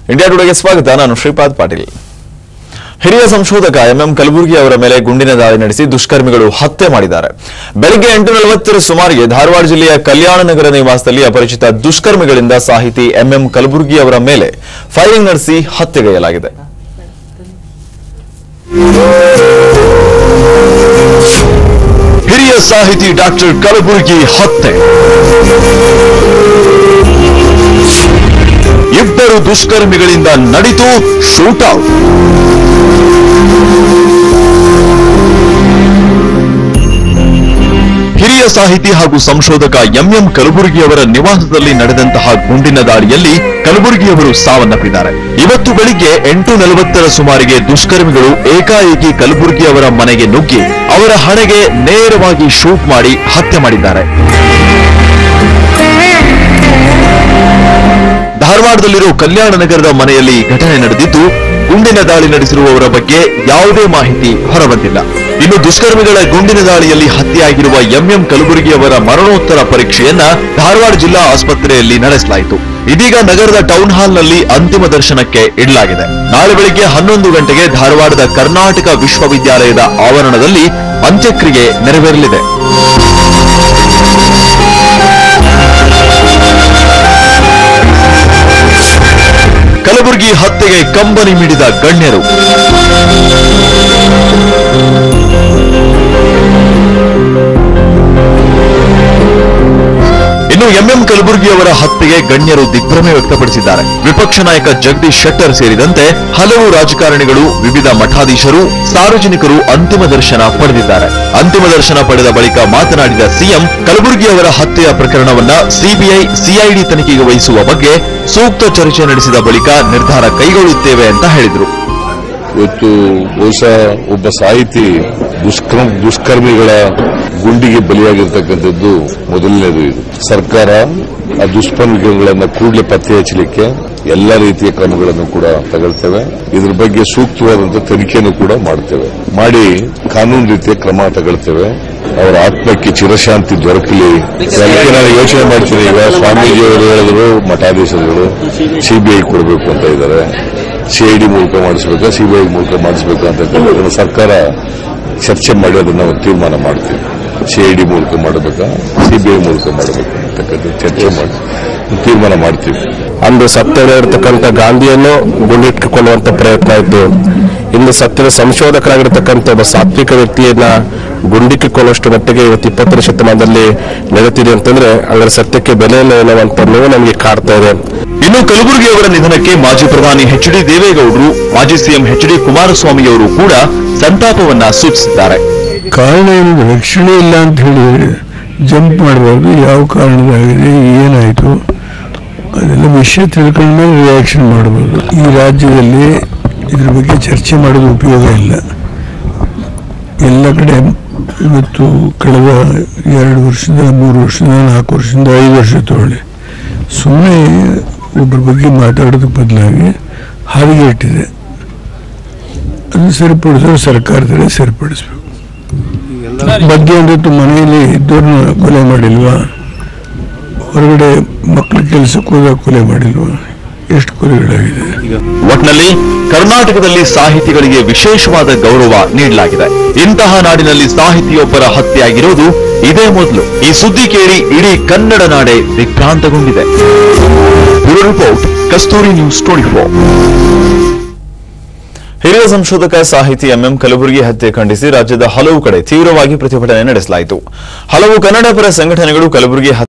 India ಟುಡೆಗೆ ಸ್ವಾಗತ ನಾನು ಶ್ರೀಪಾದ್ ಪಾಟೀಲ್ ಹಿರಿಯ ಸಂಶೋಧಕ ಎಂಎಂ ಕಲಬುರ್ಗಿ ಅವರ ಮೇಲೆ ಗುಂಡಿನ ದಾಳಿ ನಡೆಸಿ ದುಷ್ಕರ್ಮಿಗಳು ಹತ್ಯೆ ಮಾಡಿದ್ದಾರೆ ಬೆಳಗ್ಗೆ ಎಂಟು ನಲವತ್ತರ ಸುಮಾರಿಗೆ ಧಾರವಾಡ ಜಿಲ್ಲೆಯ ಕಲ್ಯಾಣ ನಗರ ನಿವಾಸದಲ್ಲಿ ಅಪರಿಚಿತ ದುಷ್ಕರ್ಮಿಗಳಿಂದ ಸಾಹಿತಿ ಎಂಎಂ ಕಲಬುರ್ಗಿ ಅವರ ಮೇಲೆ ಫೈರಿಂಗ್ ನಡೆಸಿ ಹತ್ಯೆಗೈಯಲಾಗಿದೆ ಹಿರಿಯ ಸಾಹಿತಿ ಡಾಕ್ಟರ್ ಕಲಬುರ್ಗಿ ಹತ್ಯೆ ಇಬ್ಬರು ದುಷ್ಕರ್ಮಿಗಳಿಂದ ನಡಿತು ಶೂಟೌಟ್ ಹಿರಿಯ ಸಾಹಿತಿ ಹಾಗೂ ಸಂಶೋಧಕ ಎಂಎಂ ಕಲಬುರ್ಗಿ ಅವರ ನಿವಾಸದಲ್ಲಿ ನಡೆದಂತಹ ಗುಂಡಿನ ದಾಳಿಯಲ್ಲಿ ಕಲಬುರ್ಗಿ ಅವರು ಸಾವನ್ನಪ್ಪಿದ್ದಾರೆ ಇವತ್ತು ಬೆಳಿಗ್ಗೆ ಎಂಟು ನಲವತ್ತರ ಸುಮಾರಿಗೆ ದುಷ್ಕರ್ಮಿಗಳು ಏಕಾಏಕಿ ಕಲಬುರ್ಗಿ ಅವರ ಮನೆಗೆ ನುಗ್ಗಿ ಅವರ ಹಣೆಗೆ ನೇರವಾಗಿ ಶೂಟ್ ಮಾಡಿ ಹತ್ಯೆ ಮಾಡಿದ್ದಾರೆ ಧಾರವಾಡದಲ್ಲಿರೋ ಕಲ್ಯಾಣ ನಗರದ ಮನೆಯಲ್ಲಿ ಈ ಘಟನೆ ನಡೆದಿದ್ದು ಗುಂಡಿನ ದಾಳಿ ನಡೆಸಿರುವವರ ಬಗ್ಗೆ ಯಾವುದೇ ಮಾಹಿತಿ ಹೊರಬಂದಿಲ್ಲ ಇನ್ನು ದುಷ್ಕರ್ಮಿಗಳ ಗುಂಡಿನ ದಾಳಿಯಲ್ಲಿ ಹತ್ಯೆಯಾಗಿರುವ ಎಂಎಂ ಕಲಬುರ್ಗಿ ಅವರ ಮರಣೋತ್ತರ ಪರೀಕ್ಷೆಯನ್ನ ಧಾರವಾಡ ಜಿಲ್ಲಾ ಆಸ್ಪತ್ರೆಯಲ್ಲಿ ನಡೆಸಲಾಯಿತು ಇದೀಗ ನಗರದ ಟೌನ್ ಹಾಲ್ನಲ್ಲಿ ಅಂತಿಮ ದರ್ಶನಕ್ಕೆ ಇಡಲಾಗಿದೆ ನಾಳೆ ಬೆಳಿಗ್ಗೆ ಹನ್ನೊಂದು ಗಂಟೆಗೆ ಧಾರವಾಡದ ಕರ್ನಾಟಕ ವಿಶ್ವವಿದ್ಯಾಲಯದ ಆವರಣದಲ್ಲಿ ಅಂತ್ಯಕ್ರಿಯೆ ನೆರವೇರಲಿದೆ ಕಲಬುರಗಿ ಹತ್ಯೆಗೆ ಕಂಬನಿ ಮಿಡಿದ ಗಣ್ಯರು ಇನ್ನು ಎಂಎಂ ಕಲಬುರ್ಗಿ ಅವರ ಹತ್ಯೆಗೆ ಗಣ್ಯರು ದಿಗ್ಭ್ರಮೆ ವ್ಯಕ್ತಪಡಿಸಿದ್ದಾರೆ ವಿಪಕ್ಷ ನಾಯಕ ಜಗದೀಶ್ ಶೆಟ್ಟರ್ ಸೇರಿದಂತೆ ಹಲವು ರಾಜಕಾರಣಿಗಳು ವಿವಿಧ ಮಠಾಧೀಶರು ಸಾರ್ವಜನಿಕರು ಅಂತಿಮ ದರ್ಶನ ಪಡೆದಿದ್ದಾರೆ ಅಂತಿಮ ದರ್ಶನ ಪಡೆದ ಬಳಿಕ ಮಾತನಾಡಿದ ಸಿಎಂ ಕಲಬುರ್ಗಿ ಅವರ ಹತ್ಯೆಯ ಪ್ರಕರಣವನ್ನ ಸಿಬಿಐ ಸಿಐಡಿ ತನಿಖೆಗೆ ವಹಿಸುವ ಬಗ್ಗೆ ಸೂಕ್ತ ಚರ್ಚೆ ನಡೆಸಿದ ಬಳಿಕ ನಿರ್ಧಾರ ಕೈಗೊಳ್ಳುತ್ತೇವೆ ಅಂತ ಹೇಳಿದರು ಇವತ್ತು ಬಹುಶಃ ಒಬ್ಬ ಸಾಹಿತಿ ದುಷ್ಕರ್ಮ ದುಷ್ಕರ್ಮಿಗಳ ಗುಂಡಿಗೆ ಬಲಿಯಾಗಿರ್ತಕ್ಕಂಥದ್ದು ಮೊದಲನೇದು ಇದು ಸರ್ಕಾರ ಆ ದುಷ್ಕರ್ಮಿಗಳನ್ನ ಕೂಡಲೇ ಪತ್ತೆ ಹಚ್ಚಲಿಕ್ಕೆ ಎಲ್ಲ ರೀತಿಯ ಕ್ರಮಗಳನ್ನು ಕೂಡ ತಗೊಳ್ತೇವೆ ಇದ್ರ ಬಗ್ಗೆ ಸೂಕ್ತವಾದಂತಹ ತನಿಖೆಯನ್ನು ಕೂಡ ಮಾಡ್ತೇವೆ ಮಾಡಿ ಕಾನೂನು ರೀತಿಯ ಕ್ರಮ ತಗೊಳ್ತೇವೆ ಅವರ ಆತ್ಮಕ್ಕೆ ಚಿರಶಾಂತಿ ದೊರಕಲಿ ಅದಕ್ಕೆ ನಾನು ಯೋಚನೆ ಮಾಡ್ತೀನಿ ಈಗ ಸ್ವಾಮೀಜಿಯವರು ಹೇಳಿದ್ರು ಮಠಾಧೀಶರುಗಳು ಸಿಬಿಐ ಕೊಡಬೇಕು ಅಂತ ಇದ್ದಾರೆ ಸಿಐಡಿ ಮೂಲಕ ಮಾಡಿಸಬೇಕಾ ಸಿಬಿಐ ಮೂಲಕ ಮಾಡಿಸಬೇಕಾ ಅಂತ ಅದನ್ನು ಸರ್ಕಾರ ಚರ್ಚೆ ಮಾಡಿ ಅದನ್ನು ತೀರ್ಮಾನ ಮಾಡ್ತೀವಿ ಸಿಐಡಿ ಮೂಲಕ ಮಾಡಬೇಕಾ ಸಿಬಿಐ ಮೂಲಕ ಮಾಡಬೇಕಾ ಅಂತಕ್ಕಂಥ ಚರ್ಚೆ ಮಾಡಿ ತೀರ್ಮಾನ ಮಾಡ್ತೀವಿ ಅಂದು ಸತ್ಯದ ಇರತಕ್ಕಂಥ ಗಾಂಧಿಯನ್ನು ಗುಂಡಿಟ್ಟುಕೊಳ್ಳುವಂತ ಪ್ರಯತ್ನ ಇತ್ತು ಇಂದು ಸತ್ಯದ ಸಂಶೋಧಕರಾಗಿರ್ತಕ್ಕಂಥ ಒಬ್ಬ ಸಾತ್ವಿಕ ವ್ಯಕ್ತಿಯನ್ನ ಗುಂಡಿಕ್ಕಿಕೊಳ್ಳುವಷ್ಟು ಮಟ್ಟಿಗೆ ಇವತ್ತು ಇಪ್ಪತ್ತರ ಶತಮಾನದಲ್ಲಿ ನಡೆಯುತ್ತಿದೆ ಅಂತಂದ್ರೆ ಅದರ ಸತ್ಯಕ್ಕೆ ಬೆಲೆ ಇಲ್ಲ ಎನ್ನುವಂತ ನೋವು ನಮಗೆ ಕಾಡ್ತಾ ಇದೆ ಇನ್ನು ಕಲಬುರಗಿ ಅವರ ನಿಧನಕ್ಕೆ ಮಾಜಿ ಪ್ರಧಾನಿ ಎಚ್ ಡಿ ದೇವೇಗೌಡರು ಮಾಜಿ ಸಿಎಂ ಎಚ್ ಡಿ ಕುಮಾರಸ್ವಾಮಿ ಅವರು ಕೂಡ ಸಂತಾಪವನ್ನ ಸೂಚಿಸಿದ್ದಾರೆ ಕಾರಣ ಏನು ರಕ್ಷಣೆ ಇಲ್ಲ ಅಂತ ಹೇಳಿ ಜಂಪ್ ಮಾಡಬಾರ್ದು ಯಾವ ಕಾರಣದಾಗಿದೆ ಏನಾಯಿತು ಅದೆಲ್ಲ ವಿಷಯ ತಿಳ್ಕೊಂಡ ಮೇಲೆ ರಿಯಾಕ್ಷನ್ ಮಾಡಬಹುದು ಈ ರಾಜ್ಯದಲ್ಲಿ ಇದ್ರ ಬಗ್ಗೆ ಚರ್ಚೆ ಮಾಡೋದು ಉಪಯೋಗ ಇಲ್ಲ ಎಲ್ಲ ಕಡೆ ಇವತ್ತು ಕಳೆದ ಎರಡು ವರ್ಷದ ಮೂರು ವರ್ಷದ ನಾಲ್ಕು ವರ್ಷದಿಂದ ಐದು ವರ್ಷ ತಗೊಳ್ಳಿ ಸುಮ್ಮನೆ ಒಬ್ಬರ ಬಗ್ಗೆ ಮಾತಾಡೋದಕ್ಕೆ ಬದಲಾಗಿ ಹಾದಿಗೆ ಇಟ್ಟಿದೆ ಅದು ಸರಿಪಡಿಸೋರು ಸರ್ಕಾರದಲ್ಲೇ ಸರಿಪಡಿಸ್ಬೇಕು ಬಗ್ಗೆ ಅಂದಿತ್ತು ಮನೆಯಲ್ಲಿ ಇದ್ದವ್ರನ್ನ ಕೊಲೆ ಮಾಡಿಲ್ವಾ ಹೊರಗಡೆ ಮಕ್ಕಳ ಕೆಲಸಕ್ಕೆ ಹೋದಾಗ ಕೊಲೆ ಮಾಡಿಲ್ವಾ ಎಷ್ಟು ಕೊಲೆಗಳಾಗಿದೆ ಒಟ್ನಲ್ಲಿ ಕರ್ನಾಟಕದಲ್ಲಿ ಸಾಹಿತಿಗಳಿಗೆ ವಿಶೇಷವಾದ ಗೌರವ ನೀಡಲಾಗಿದೆ ಇಂತಹ ನಾಡಿನಲ್ಲಿ ಸಾಹಿತಿಯೊಬ್ಬರ ಹತ್ಯೆಯಾಗಿರೋದು ಇದೇ ಮೊದಲು ಈ ಸುದ್ದಿ ಕೇಳಿ ಇಡೀ ಕನ್ನಡ ನಾಡೆ ದಿಗ್ಭ್ರಾಂತಗೊಂಡಿದೆ bureau report Kasturi news twenty four ಹಿರಿಯ ಸಂಶೋಧಕ ಸಾಹಿತಿ ಎಂಎಂ ಕಲಬುರ್ಗಿ ಹತ್ಯೆ ಖಂಡಿಸಿ ರಾಜ್ಯದ ಹಲವು ಕಡೆ ತೀವ್ರವಾಗಿ ಪ್ರತಿಭಟನೆ ನಡೆಸಲಾಯಿತು ಹಲವು ಕನ್ನಡ ಪರ ಸಂಘಟನೆಗಳು ಕಲಬುರಗಿ